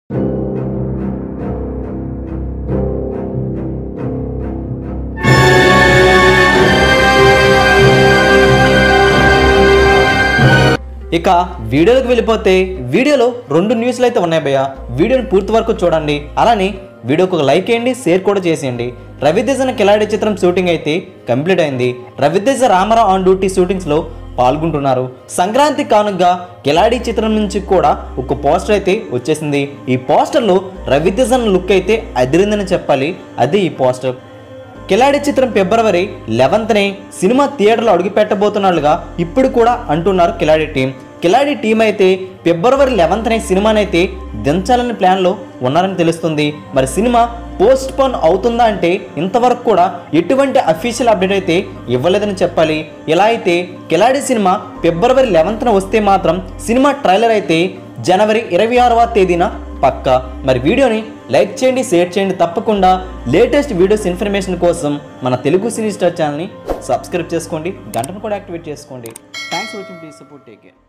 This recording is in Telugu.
ఇక వీడియోలోకి వెళ్ళిపోతే వీడియోలో రెండు న్యూస్లు అయితే ఉన్నాయి భయ్య వీడియోని పూర్తి వరకు చూడండి అలానే వీడియోకి ఒక లైక్ వేయండి షేర్ కూడా చేసేయండి రవితేజన కిలాడి చిత్రం షూటింగ్ అయితే కంప్లీట్ అయింది రవితేజ రామారావు ఆన్ డ్యూటీ షూటింగ్స్లో పాల్గొంటున్నారు సంక్రాంతి కానుకగా కిలాడి చిత్రం నుంచి కూడా ఒక పోస్టర్ అయితే వచ్చేసింది ఈ పోస్టర్లో రవితేజన్ లుక్ అయితే అదిరిందని చెప్పాలి అది ఈ పోస్టర్ కిలాడి చిత్రం ఫిబ్రవరి లెవెన్త్నే సినిమా థియేటర్లో అడుగు పెట్టబోతున్నట్లుగా ఇప్పుడు కూడా అంటున్నారు కిలాడి టీం కిలాడి టీం అయితే ఫిబ్రవరి లెవెన్త్నే సినిమానైతే దించాలని ప్లాన్లో ఉన్నారని తెలుస్తుంది మరి సినిమా పోస్ట్ పోన్ అవుతుందా అంటే ఇంతవరకు కూడా ఎటువంటి అఫీషియల్ అప్డేట్ అయితే ఇవ్వలేదని చెప్పాలి ఇలా అయితే కిలాడి సినిమా ఫిబ్రవరి లెవెన్త్న వస్తే మాత్రం సినిమా ట్రైలర్ అయితే జనవరి ఇరవై ఆరవ తేదీన పక్క మరి వీడియోని లైక్ చేయండి షేర్ చేయండి తప్పకుండా లేటెస్ట్ వీడియోస్ ఇన్ఫర్మేషన్ కోసం మన తెలుగు సినీ స్టార్ ఛానల్ని సబ్స్క్రైబ్ చేసుకోండి గంటను కూడా యాక్టివేట్ చేసుకోండి thanks for watching please support take care